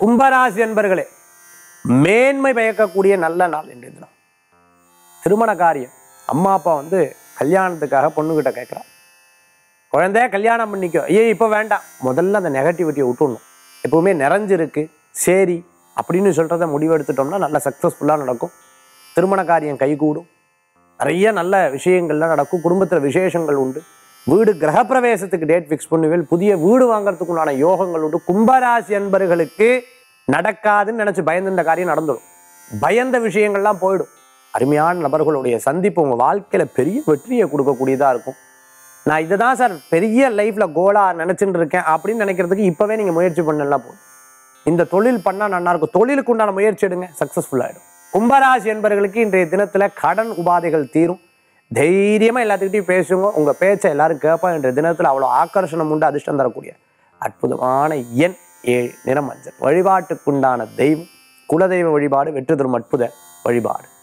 கும்பராசி என்பர்களே மேன்மை பயக்கக்கூடிய நல்ல நாள் இன்றைய தினம் திருமண காரியம் அம்மா அப்பா வந்து கல்யாணத்துக்காக பொண்ணுகிட்ட கேட்குறா குழந்தைய கல்யாணம் பண்ணிக்கோ ஐயே இப்போ வேண்டாம் முதல்ல அந்த நெகட்டிவிட்டியை விட்டுடணும் எப்பவுமே நிறைஞ்சிருக்கு சரி அப்படின்னு சொல்கிறத முடிவெடுத்துட்டோம்னா நல்லா சக்ஸஸ்ஃபுல்லாக நடக்கும் திருமண காரியம் கைகூடும் நிறைய நல்ல விஷயங்கள்லாம் நடக்கும் குடும்பத்தில் விசேஷங்கள் உண்டு வீடு கிரகப்பிரவேசத்துக்கு டேட் ஃபிக்ஸ் பண்ணுவேன் புதிய வீடு வாங்குறதுக்கு உண்டான யோகங்கள் உண்டு கும்பராசி அன்பர்களுக்கு நடக்காதுன்னு நினச்சி பயந்த காரியம் நடந்துடும் பயந்த விஷயங்கள்லாம் போயிடும் அருமையான நபர்களுடைய சந்திப்பு உங்கள் வாழ்க்கையில் பெரிய வெற்றியை கொடுக்கக்கூடியதாக இருக்கும் நான் இதை தான் சார் பெரிய லைஃப்பில் கோலாக நினச்சிட்டு இருக்கேன் அப்படின்னு நினைக்கிறதுக்கு இப்போவே நீங்கள் முயற்சி பண்ணலாம் போதும் இந்த தொழில் பண்ணால் நல்லா இருக்கும் தொழிலுக்கு உண்டான முயற்சி எடுங்க சக்ஸஸ்ஃபுல் ஆகிடும் கும்பராசி என்பவர்களுக்கு இன்றைய தினத்தில் கடன் உபாதைகள் தீரும் தைரியமாக எல்லாத்துக்கிட்டையும் பேசுங்க உங்கள் பேச்சை எல்லாரும் கேட்பா இன்றைய தினத்தில் அவ்வளோ ஆக்கர்ஷணம் உண்டு அதிர்ஷ்டம் தரக்கூடிய அற்புதமான எண் ஏழு நிறம் மஞ்சள் வழிபாட்டுக்குண்டான தெய்வம் குலதெய்வ வழிபாடு வெற்றி தரும் அற்புத வழிபாடு